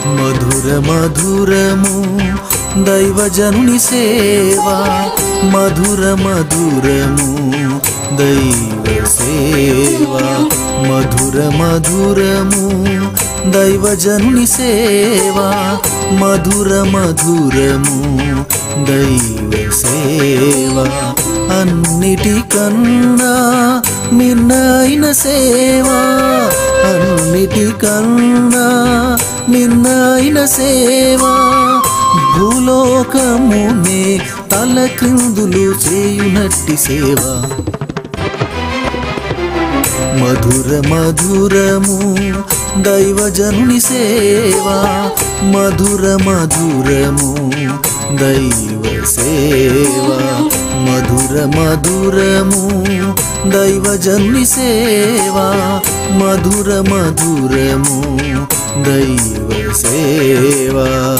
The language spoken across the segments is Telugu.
మధుర మధురము దైవజనుని సేవ మధుర మధురము దైవ సేవ మధుర మధురము దైవజనుని సేవ మధుర మధురము దైవ సేవ అన్నిటికన్నా మిన్నైన సేవ అన్నిటికన్నా మిన్నైన సేవ భూలోకమునే తలకిందులు చేయునట్టి సేవ మధుర మధురము దైవజనుని సేవ మధుర మధురము దైవ సేవ మధుర మధురము దైవజనుని సేవ మధుర మధురము దైవ సేవ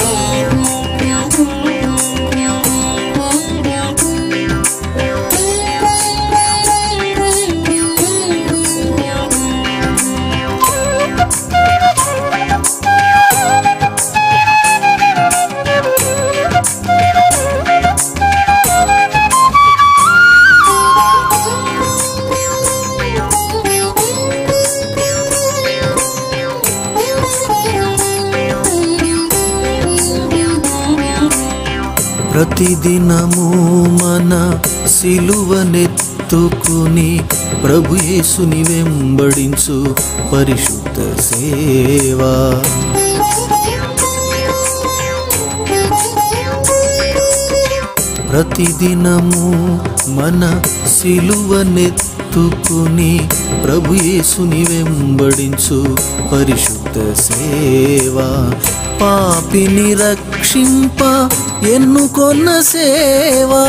ప్రతిదినము మన సిలువనెత్తుకుని ప్రభు యేసుని వెంబడించు పరిశుద్ధ సేవా ప్రతిదినము మన సిలువనెత్తుకుని ప్రభు యేసుని వెంబడించు పరిశుద్ధ సేవా పాపిని రక్షింప ఎన్నుకొన్న సేవా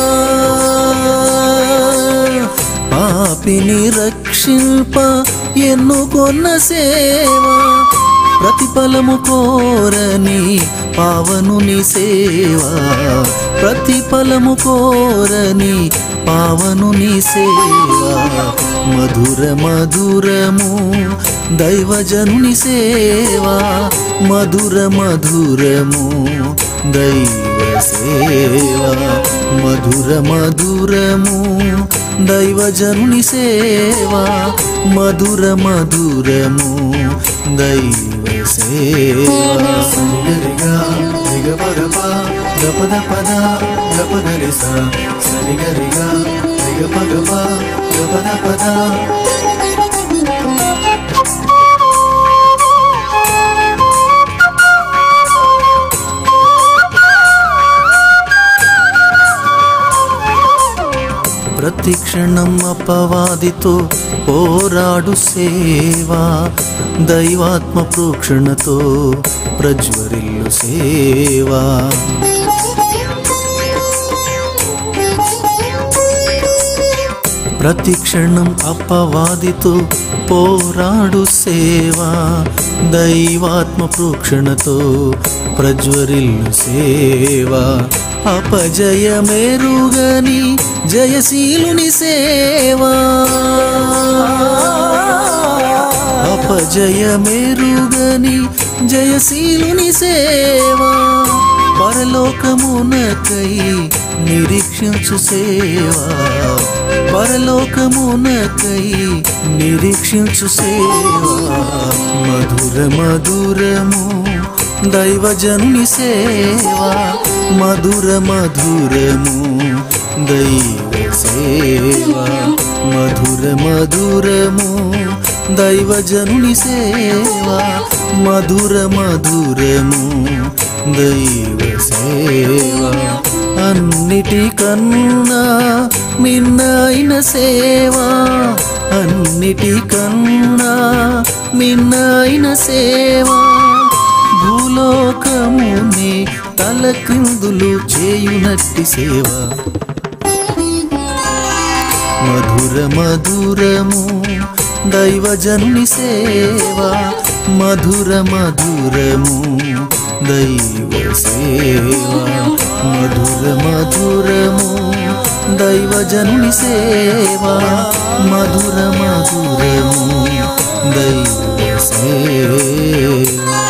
పాపిని రక్షింప ఎన్నుకొన్న సేవా ప్రతిఫలము కోరని పావనుని సేవా ప్రతిఫలము కోరని పావనుని సేవా మధుర మధురము దైవజనుని సేవా మధుర మధురము దైవ సేవా మధుర మధురము దైవజనుని సేవా మధుర మధురము దైవ సేవా సరిగరిగా దిగపరప గపద పద గపదరిస సరిగరిగా దిగపగప గపద పద ప్రతి క్షణం అపవాదితో పోరాడు సేవా దైవాత్మ ప్రోక్షణతో ప్రజ్వరిల్లు సేవా ప్రతి క్షణం అపవాదితో పోరాడు సేవా దైవాత్మ ప్రోక్షణతో ప్రజ్వరిల్లు సేవా అపజయమేరుగని జయశీలుని సేవా అపజయమేరుగని జయశీలుని సేవా పరలోకమునకై నిరీక్షించు సేవా పరలోకమునకై నిరీక్షించు సేవా మధుర మధురము దైవజనుని సేవా మధుర మధురము దైవ సేవా మధుర మధురము దైవజనుని సేవా మధుర మధురము దైవ సేవా అన్నిటికన్నా మిన్నైన సేవా అన్నిటికన్నా మిన్నైన సేవా భూలోకముని తలక్రిందులు చేయునట్టి సేవ మధుర మధురము దైవజనుని సేవ మధుర మధురము దైవ సేవ మధుర మధురము దైవజనుని సేవ మధుర మధురము దైవ సేవ